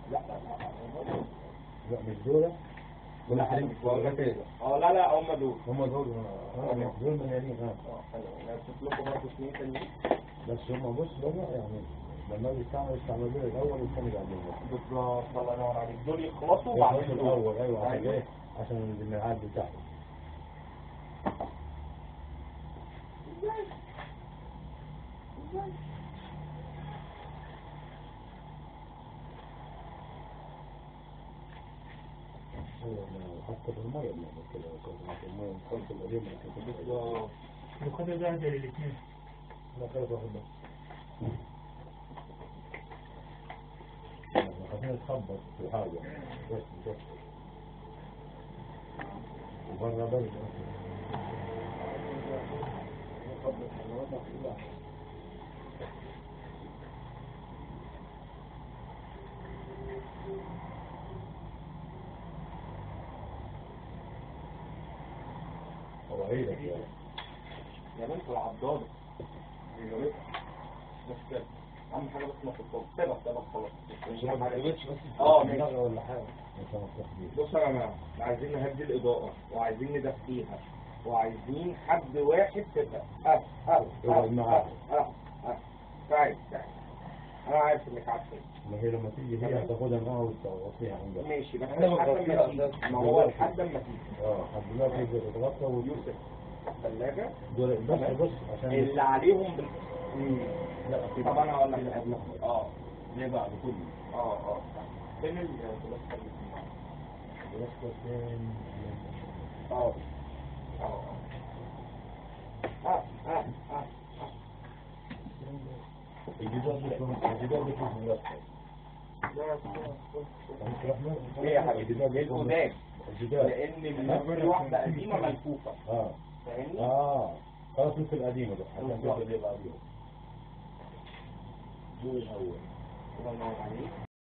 لا لا لا لا مش دول ولا حريم لا ولا كده اه لا لا هم دول هم دول آه، دول مليانين اه اه حلو انا هشوف لكم برضه اثنين تانيين بس هم بص بقى يعني لما يستعمل يستعمل دول الاول والثاني بعدين بالظبط الله ينور عليك دول يخلصوا بعد بعدين دول الاول ايوه عشان أيوة. ايه عشان الميعاد بتاعه ايوه ما- حتى في الميه بنعمل كده كنا في الميه نحط القديم بالظبط وخد الواحدة للاثنين لا خلاص واحد بس احنا خلينا نتخبط في حاجة بس مش أكتر. وبره برد هو عيدك يعني يا بنت العضاد بس كده اهم حاجه بس ما تتصل سيبها سيبها خلاص مش ما أهم حاجة. عجبتش بس اه ماشي دماغ ولا حاجة انت ما تحبيش بص يا جماعه احنا عايزين نهدي الاضاءه وعايزين ندفيها وعايزين حد واحد تبقى اه اه يقعد معاك. اه اه اه تعالى تعالى انا عارف انك عارفين ما هي لما تيجي هي هتاخدها معاها وتغطيها عندها ماشي بس إحنا لحد ما بنغطيها تيجي أساس ما هو دلوقتي. لحد ما تيجي اه لحد دلوقتي يقدر يتغطى ويوسف يوسف الثلاجه دول بس بص عشان اللي عليهم بال... مم. لا طب انا هقول لك اه ليه بعد كله اه اه فين البلاستيك اللي في المعمل؟ بس فين اه اه اه اه اه الجدار بيكون الجدار بيكون ملفق ليه يا حبيبي؟ الجدار ليه بيكون القدام؟ الجدار لان الناس في واحده قديمه ملفوفه اه فاهمني؟ اه خلاص انت القديمة بقى عشان بالظبط. كده اللي بعديها دول الاول الله ينور عليك